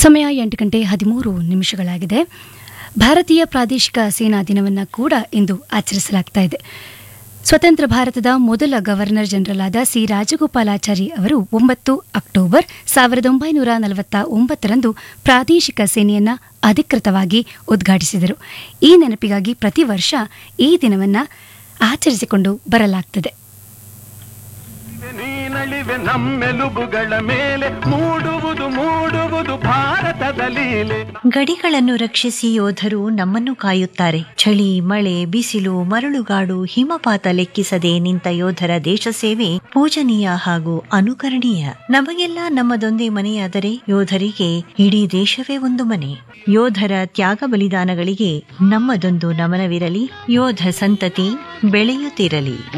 ಸಮಯ ಎಂಟು ಗಂಟೆ ಹದಿಮೂರು ನಿಮಿಷಗಳಾಗಿದೆ ಭಾರತೀಯ ಪ್ರಾದೇಶಿಕ ಸೇನಾ ದಿನವನ್ನು ಕೂಡ ಇಂದು ಆಚರಿಸಲಾಗ್ತಾ ಇದೆ ಸ್ವತಂತ್ರ ಭಾರತದ ಮೊದಲ ಗವರ್ನರ್ ಜನರಲ್ ಆದ ಸಿ ರಾಜಗೋಪಾಲಾಚಾರಿ ಅವರು ಒಂಬತ್ತು ಅಕ್ಟೋಬರ್ ಸಾವಿರದ ಒಂಬೈನೂರ ನಲವತ್ತ ಒಂಬತ್ತರಂದು ಪ್ರಾದೇಶಿಕ ಸೇನೆಯನ್ನ ಅಧಿಕೃತವಾಗಿ ಉದ್ಘಾಟಿಸಿದರು ಈ ನೆನಪಿಗಾಗಿ ಪ್ರತಿ ವರ್ಷ ಈ ದಿನವನ್ನು ಆಚರಿಸಿಕೊಂಡು ಬರಲಾಗ್ತದೆ ನೀನಳಿವೆ ನಮ್ಮೆಲುಬುಗಳ ಮೇಲೆ ಮೂಡುವುದು ಮೂಡುವುದು ಭಾರತದ ಲೀಲೆ ಗಡಿಗಳನ್ನು ರಕ್ಷಿಸಿ ಯೋಧರು ನಮ್ಮನ್ನು ಕಾಯುತ್ತಾರೆ ಚಳಿ ಮಳೆ ಬಿಸಿಲು ಮರಳುಗಾಡು ಹಿಮಪಾತ ಲೆಕ್ಕಿಸದೆ ನಿಂತ ಯೋಧರ ದೇಶ ಸೇವೆ ಪೂಜನೀಯ ಹಾಗೂ ಅನುಕರಣೀಯ ನಮಗೆಲ್ಲ ನಮ್ಮದೊಂದೇ ಮನೆಯಾದರೆ ಯೋಧರಿಗೆ ಇಡೀ ದೇಶವೇ ಒಂದು ಮನೆ ಯೋಧರ ತ್ಯಾಗ ಬಲಿದಾನಗಳಿಗೆ ನಮ್ಮದೊಂದು ನಮನವಿರಲಿ ಯೋಧ ಸಂತತಿ ಬೆಳೆಯುತ್ತಿರಲಿ